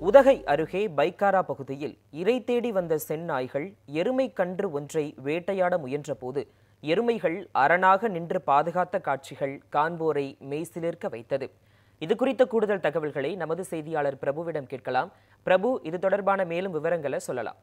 உதகை அருகே பைக்காரா பகுதியில் இரை தேடி வந்த செந்நாய்கள் எருமை கன்று ஒன்றை வேட்டையாட முயன்றபோது எருமைகள் அரணாக நின்று பாதுகாத்த காட்சிகள் காண்போரை மெய்சிலிர்க்க வைத்தது இது குறித்த கூடுதல் தகவல்களை நமது செய்தியாளர் பிரபுவிடம் கேட்கலாம் பிரபு இது தொடர்பான மேலும் விவரங்களை சொல்லலாம்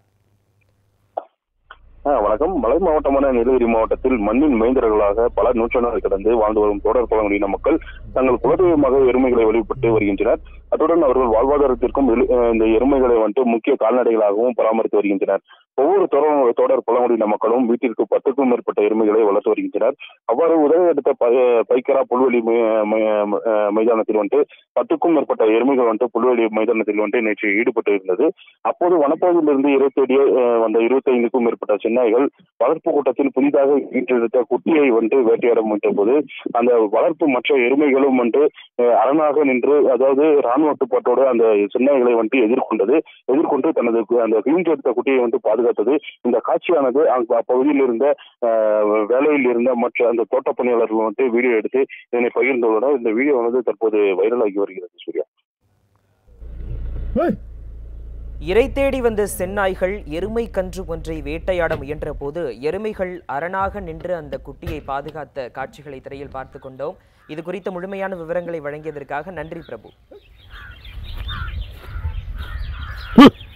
ஆ, வணக்கம் மலை மாவட்டமான நீலகிரி மாவட்டத்தில் மண்ணின் மைந்தர்களாக பல நூற்றாண்டுகள் கடந்து வாழ்ந்து வரும் தொடர் பழங்குடியின மக்கள் தங்கள் குலதெய்வமாக எருமைகளை வழிபட்டு வருகின்றனர் அத்துடன் அவர்கள் வாழ்வாதாரத்திற்கும் எழு- அஹ் இந்த எருமைகளை வந்துட்டு முக்கிய கால்நடைகளாகவும் பராமரித்து வருகின்றனர் ஒவ்வொரு தொடர் தொடர் பழங்குடியின மக்களும் வீட்டிற்கு பத்துக்கும் மேற்பட்ட எருமைகளை வளர்த்து வருகின்றனர் அவ்வாறு உதவி எடுத்த ப- பைக்கரா புல்வெளி மை- மை- அஹ் மைதானத்தில் வந்துட்டு பத்துக்கும் மேற்பட்ட எருமைகள் வந்துட்டு புல்வெளி மைதானத்தில் வந்துட்டு நேற்று ஈடுபட்டு இருந்தது அப்போது வனப்பகுதியிலிருந்து இறை தேடிய அஹ், வந்த இருபத்தைந்துக்கும் மேற்பட்ட சென்னாய்கள் வளர்ப்பு கூட்டத்தில் புதிதாக ஈட்டெடுத்த குட்டியை வந்துட்டு வேட்டையாட முயன்ற போது அந்த வளர்ப்பு மற்ற எருமைகளும் வந்துட்டு அஹ், அரணாக நின்று அதாவது ராணுவ கட்டுப்பாட்டோடு அந்த சென்னாய்களை வந்துட்டு எதிர்கொண்டது எதிர்கொண்டு தனது கு- அந்த ஈன்றெடுத்த குட்டியை வந்து பாதுகாத்தது இந்த காட்சியானது அங்கு அப்பகுதியில் இருந்த அஹ், வேலையில் இருந்த மற்ற அந்த தோட்ட பணியாளர்கள் வந்துட்டு வீடியோ எடுத்து இதனை பகிர்ந்துள்ளனர் இந்த வீடியோ வந்து தற்போது வைரலாகி வருகிறது சூர்யா இரை தேடி வந்த செந்நாய்கள் எருமை கன்று ஒன்றை வேட்டையாட முயன்றபோது எருமைகள் அரணாக நின்று அந்த குட்டியை பாதுகாத்த காட்சிகளை திரையில் பார்த்து கொண்டோம் இது குறித்த முழுமையான விவரங்களை வழங்கியதற்காக நன்றி பிரபு